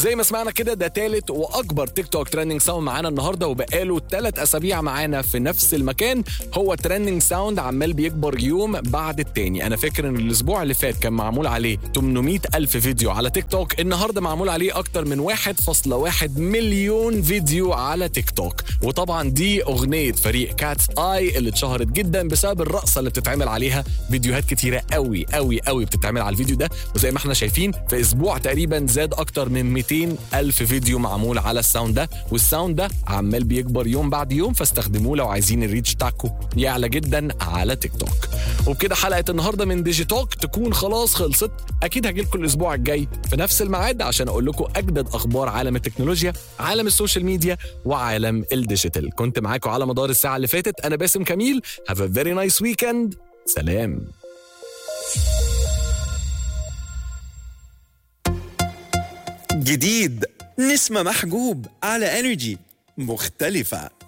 زي ما سمعنا كده ده تالت واكبر تيك توك ترending ساوند معانا النهارده وبقاله ثلاث اسابيع معانا في نفس المكان هو ترending ساوند عمال بيكبر يوم بعد التاني انا فاكر ان الاسبوع اللي فات كان معمول عليه 800 الف فيديو على تيك توك النهارده معمول عليه اكتر من 1.1 مليون فيديو على تيك توك وطبعا دي اغنيه فريق كاتس اي اللي اتشهرت جدا بسبب الرقصه اللي بتتعمل عليها فيديوهات كتيره قوي قوي قوي بتتعمل على الفيديو ده وزي ما احنا شايفين في اسبوع تقريبا زاد اكتر من 200 الف فيديو معمول على الساوند ده والساوند ده عمال بيكبر يوم بعد يوم فاستخدموه لو عايزين الريتش بتاعكم يعلى جدا على تيك توك وبكده حلقه النهارده من ديجي توك تكون خلاص خلصت اكيد هجيلكم الاسبوع الجاي في نفس الميعاد عشان اقول لكم اجدد اخبار عالم التكنولوجيا عالم السوشيال ميديا وعالم الديجيتال كنت معاكم على مدار الساعه اللي فاتت انا باسم كميل have a very nice weekend سلام جديد نسمة محجوب على انرجي مختلفة